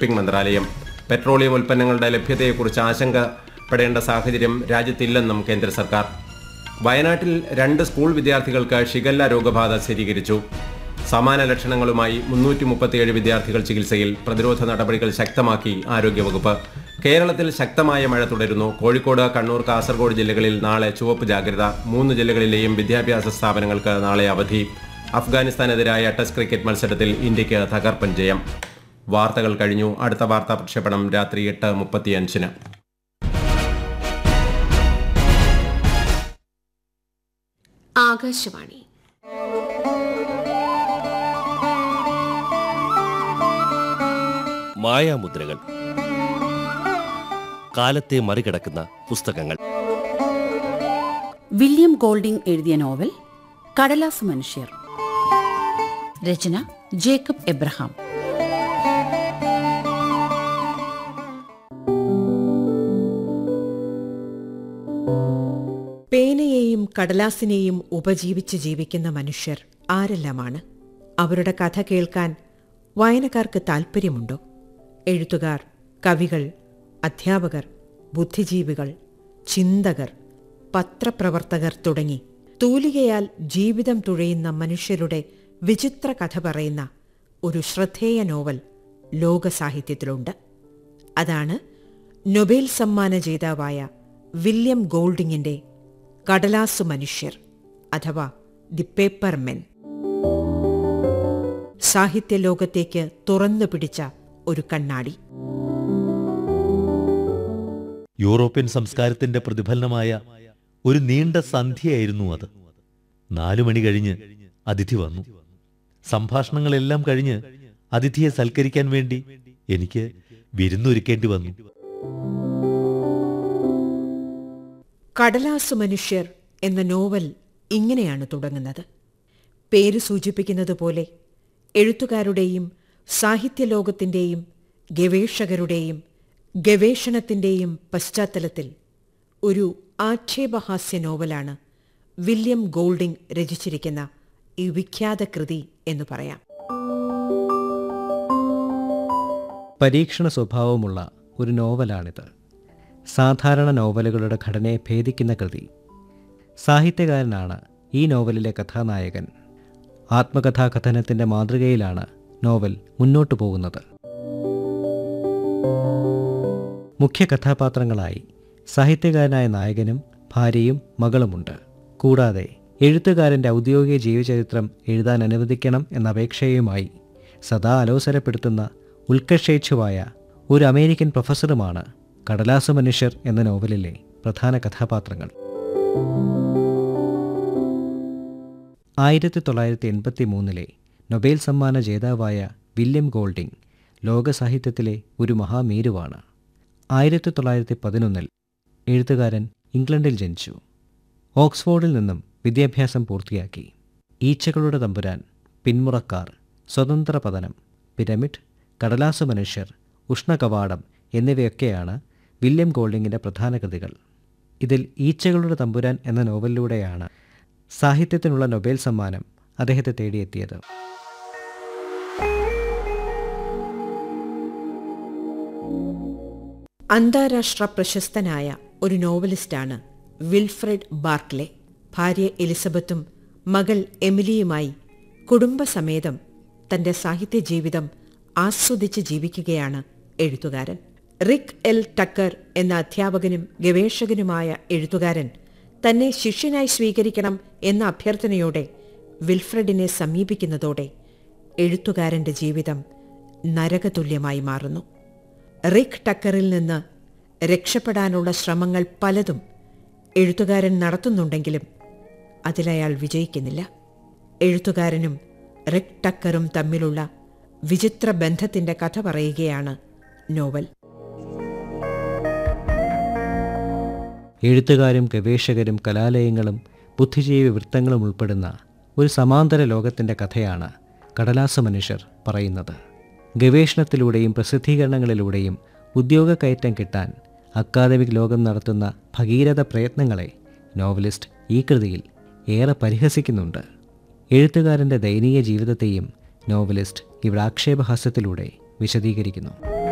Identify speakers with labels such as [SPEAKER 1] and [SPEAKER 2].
[SPEAKER 1] shipping മന്ത്രാലയം petroleum ഉൽപ്പന്നങ്ങളുടെ ലഭ്യതയെക്കുറിച്ച് ആശങ്കപ്പെടേണ്ട സാഹചര്യം രാജ്യത്തില്ലെന്നും കേന്ദ്ര സർക്കാർ വയനാട്ടിൽ രണ്ട് സ്കൂൾ വിദ്യാർത്ഥികൾക്ക് ഷിഗല്ല രോഗബാധ സ്ഥിരീകരിച്ചു സമാന ലക്ഷണങ്ങളുമായി മുന്നൂറ്റി മുപ്പത്തിയേഴ് വിദ്യാർത്ഥികൾ ചികിത്സയിൽ പ്രതിരോധ നടപടികൾ ശക്തമാക്കി ആരോഗ്യവകുപ്പ് കേരളത്തിൽ ശക്തമായ മഴ തുടരുന്നു കോഴിക്കോട് കണ്ണൂർ കാസർഗോഡ് ജില്ലകളിൽ നാളെ ചുവപ്പ് ജാഗ്രത മൂന്ന് ജില്ലകളിലെയും വിദ്യാഭ്യാസ സ്ഥാപനങ്ങൾക്ക് നാളെ അവധി അഫ്ഗാനിസ്ഥാനെതിരായ ടെസ്റ്റ് ക്രിക്കറ്റ് മത്സരത്തിൽ ഇന്ത്യയ്ക്ക് തകർപ്പൻ ജയം വാർത്തകൾ കഴിഞ്ഞു അടുത്ത വാർത്താ പ്രക്ഷേപണം രാത്രി എട്ട് മുപ്പത്തിയഞ്ചിന്
[SPEAKER 2] ആകാശവാണി
[SPEAKER 3] മായാമുദ്രകൾ കാലത്തെ മറികടക്കുന്ന പുസ്തകങ്ങൾ
[SPEAKER 4] വില്യം ഗോൾഡിംഗ് എഴുതിയ നോവൽ കടലാസ് മനുഷ്യർ രചന ജേക്കബ് എബ്രഹാം
[SPEAKER 5] പേനയെയും കടലാസിനെയും ഉപജീവിച്ച് ജീവിക്കുന്ന മനുഷ്യർ ആരെല്ലാമാണ് അവരുടെ കഥ കേൾക്കാൻ വായനക്കാർക്ക് താൽപ്പര്യമുണ്ടോ എഴുത്തുകാർ കവികൾ അധ്യാപകർ ബുദ്ധിജീവികൾ ചിന്തകർ പത്രപ്രവർത്തകർ തുടങ്ങി തൂലികയാൽ ജീവിതം തുഴയുന്ന മനുഷ്യരുടെ വിചിത്ര കഥ പറയുന്ന ഒരു ശ്രദ്ധേയ നോവൽ ലോകസാഹിത്യത്തിലുണ്ട് അതാണ് നൊബേൽ സമ്മാന ജേതാവായ വില്യം ഗോൾഡിങ്ങിന്റെ കടലാസു മനുഷ്യർ അഥവാ ദി പേപ്പർ മെൻ സാഹിത്യലോകത്തേക്ക് തുറന്നു പിടിച്ച ഒരു കണ്ണാടി
[SPEAKER 6] യൂറോപ്യൻ സംസ്കാരത്തിന്റെ പ്രതിഫലനമായ ഒരു നീണ്ട സന്ധ്യയായിരുന്നു അത് നാലു മണി കഴിഞ്ഞ് അതിഥി വന്നു സംഭാഷണങ്ങളെല്ലാം കഴിഞ്ഞ് അതിഥിയെ സൽക്കരിക്കാൻ വേണ്ടി എനിക്ക് വിരുന്നൊരുക്കേണ്ടി വന്നു
[SPEAKER 5] കടലാസു മനുഷ്യർ എന്ന നോവൽ ഇങ്ങനെയാണ് തുടങ്ങുന്നത് പേര് സൂചിപ്പിക്കുന്നത് പോലെ എഴുത്തുകാരുടെയും സാഹിത്യലോകത്തിന്റെയും ഗവേഷകരുടെയും ഗവേഷണത്തിന്റെയും പശ്ചാത്തലത്തിൽ ഒരു ആക്ഷേപഹാസ്യ നോവലാണ് വില്യം ഗോൾഡിംഗ് രചിച്ചിരിക്കുന്ന ഈ വിഖ്യാത കൃതി എന്ന് പറയാം
[SPEAKER 7] പരീക്ഷണ സ്വഭാവമുള്ള ഒരു നോവലാണിത് സാധാരണ നോവലുകളുടെ ഘടനയെ ഭേദിക്കുന്ന കൃതി സാഹിത്യകാരനാണ് ഈ നോവലിലെ കഥാനായകൻ ആത്മകഥാകഥനത്തിൻ്റെ മാതൃകയിലാണ് നോവൽ മുന്നോട്ടു പോകുന്നത് മുഖ്യ കഥാപാത്രങ്ങളായി സാഹിത്യകാരനായ നായകനും ഭാര്യയും മകളുമുണ്ട് കൂടാതെ എഴുത്തുകാരൻ്റെ ഔദ്യോഗിക ജീവചരിത്രം എഴുതാൻ അനുവദിക്കണം എന്ന അപേക്ഷയുമായി സദാ അലോസരപ്പെടുത്തുന്ന ഉത്കർഷേച്ഛുവായ ഒരു അമേരിക്കൻ പ്രൊഫസറുമാണ് കടലാസ മനുഷ്യർ എന്ന നോവലിലെ പ്രധാന കഥാപാത്രങ്ങൾ ആയിരത്തി തൊള്ളായിരത്തി എൺപത്തി മൂന്നിലെ നൊബേൽ സമ്മാന ജേതാവായ വില്യം ഗോൾഡിംഗ് ലോകസാഹിത്യത്തിലെ ഒരു മഹാമേരുവാണ് ആയിരത്തി തൊള്ളായിരത്തി പതിനൊന്നിൽ എഴുത്തുകാരൻ ഇംഗ്ലണ്ടിൽ ജനിച്ചു ഓക്സ്ഫോർഡിൽ നിന്നും വിദ്യാഭ്യാസം പൂർത്തിയാക്കി ഈച്ചകളുടെ തമ്പുരാൻ പിന്മുറക്കാർ സ്വതന്ത്ര പതനം പിരമിഡ് കടലാസു മനുഷ്യർ ഉഷ്ണകവാടം എന്നിവയൊക്കെയാണ് വില്യം ഗോൾഡിങ്ങിൻ്റെ പ്രധാന കൃതികൾ ഇതിൽ ഈച്ചകളുടെ തമ്പുരാൻ എന്ന നോവലിലൂടെയാണ് സാഹിത്യത്തിനുള്ള നൊബേൽ സമ്മാനം അദ്ദേഹത്തെ തേടിയെത്തിയത്
[SPEAKER 5] അന്താരാഷ്ട്ര പ്രശസ്തനായ ഒരു നോവലിസ്റ്റാണ് വിൽഫ്രെഡ് ബാർക്ലെ ഭാര്യ എലിസബത്തും മകൾ എമിലിയുമായി കുടുംബസമേതം തന്റെ സാഹിത്യ ജീവിതം ആസ്വദിച്ച് ജീവിക്കുകയാണ് എഴുത്തുകാരൻ റിക് എൽ ടക്കർ എന്ന അധ്യാപകനും ഗവേഷകനുമായ എഴുത്തുകാരൻ തന്നെ ശിഷ്യനായി സ്വീകരിക്കണം എന്ന അഭ്യർത്ഥനയോടെ വിൽഫ്രെഡിനെ സമീപിക്കുന്നതോടെ എഴുത്തുകാരന്റെ ജീവിതം നരകതുല്യമായി മാറുന്നു റിക് ടക്കറിൽ നിന്ന് രക്ഷപ്പെടാനുള്ള ശ്രമങ്ങൾ പലതും എഴുത്തുകാരൻ നടത്തുന്നുണ്ടെങ്കിലും അതിലയാൾ വിജയിക്കുന്നില്ല എഴുത്തുകാരനും റിക് ടക്കറും തമ്മിലുള്ള വിചിത്ര ബന്ധത്തിന്റെ കഥ പറയുകയാണ് നോവൽ
[SPEAKER 7] എഴുത്തുകാരും ഗവേഷകരും കലാലയങ്ങളും ബുദ്ധിജീവി വൃത്തങ്ങളും ഉൾപ്പെടുന്ന ഒരു സമാന്തര ലോകത്തിൻ്റെ കഥയാണ് കടലാസ മനുഷ്യർ പറയുന്നത് ഗവേഷണത്തിലൂടെയും പ്രസിദ്ധീകരണങ്ങളിലൂടെയും ഉദ്യോഗക്കയറ്റം കിട്ടാൻ അക്കാദമിക് ലോകം നടത്തുന്ന ഭഗീരഥ പ്രയത്നങ്ങളെ നോവലിസ്റ്റ് ഈ കൃതിയിൽ ഏറെ പരിഹസിക്കുന്നുണ്ട് എഴുത്തുകാരൻ്റെ ദയനീയ ജീവിതത്തെയും നോവലിസ്റ്റ് ഇവിടെ ആക്ഷേപഹാസ്യത്തിലൂടെ വിശദീകരിക്കുന്നു